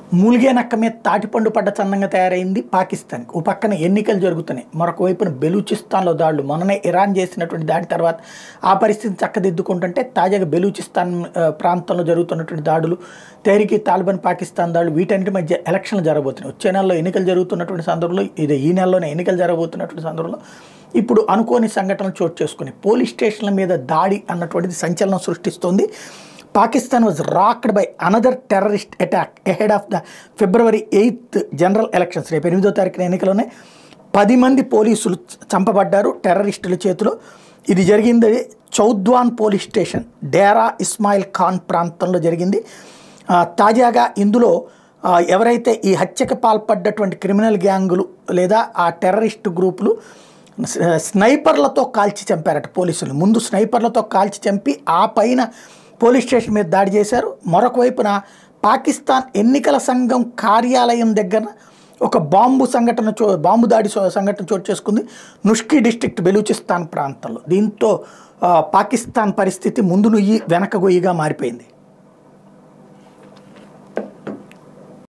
మూలిగే నక్క మీద తాటిపండు పడ్డ చందంగా తయారైంది పాకిస్తాన్కి ఓ పక్కన ఎన్నికలు జరుగుతున్నాయి మరొక వైపున బెలూచిస్తాన్లో దాడులు మొన్ననే ఇరాన్ చేసినటువంటి దాడి తర్వాత ఆ పరిస్థితిని చక్కదిద్దుకుంటుంటే తాజాగా బెలూచిస్తాన్ ఆ, ప్రాంతంలో జరుగుతున్నటువంటి దాడులు తెహరీకి తాలిబాన్ పాకిస్తాన్ దాడులు వీటన్నిటి మధ్య ఎలక్షన్లు జరగబోతున్నాయి వచ్చే నెలలో ఎన్నికలు జరుగుతున్నటువంటి సందర్భంలో ఇది ఈ నెలలోనే ఎన్నికలు జరగబోతున్నటువంటి సందర్భంలో ఇప్పుడు అనుకోని సంఘటనలు చోటు చేసుకుని పోలీస్ స్టేషన్ల మీద దాడి అన్నటువంటిది సంచలనం సృష్టిస్తోంది Pakistan was rocked by another terrorist attack ahead of the February eighth general elections రేపు ఎనిమిదో తారీఖున ఎన్నికలోనే పది మంది పోలీసులు చంపబడ్డారు టెర్రరిస్టుల చేతిలో ఇది జరిగింది చౌద్వాన్ పోలీస్ స్టేషన్ డేరా ఇస్మాయిల్ ఖాన్ ప్రాంతంలో జరిగింది ఆ, తాజాగా ఇందులో ఆ, ఎవరైతే ఈ హత్యకు పాల్పడ్డటువంటి క్రిమినల్ గ్యాంగులు లేదా ఆ టెర్రరిస్ట్ గ్రూపులు స్న- స్నైపర్లతో కాల్చి చంపారట పోలీసులు ముందు స్నైపర్లతో కాల్చి చంపి ఆ పైన పోలీస్ స్టేషన్ మీద దాడి చేశారు మరొక వైపున పాకిస్తాన్ ఎన్నికల సంఘం కార్యాలయం దగ్గర ఒక బాంబు సంఘటన చో బాంబు దాడి సో- సంఘటన చోటు చేసుకుంది నుష్కి డిస్ట్రిక్ట్ బెలూచిస్తాన్ ప్రాంతంలో దీంతో ఆ, పాకిస్తాన్ పరిస్థితి ముందు నుయ్యి వెనక గొయ్యిగా మారిపోయింది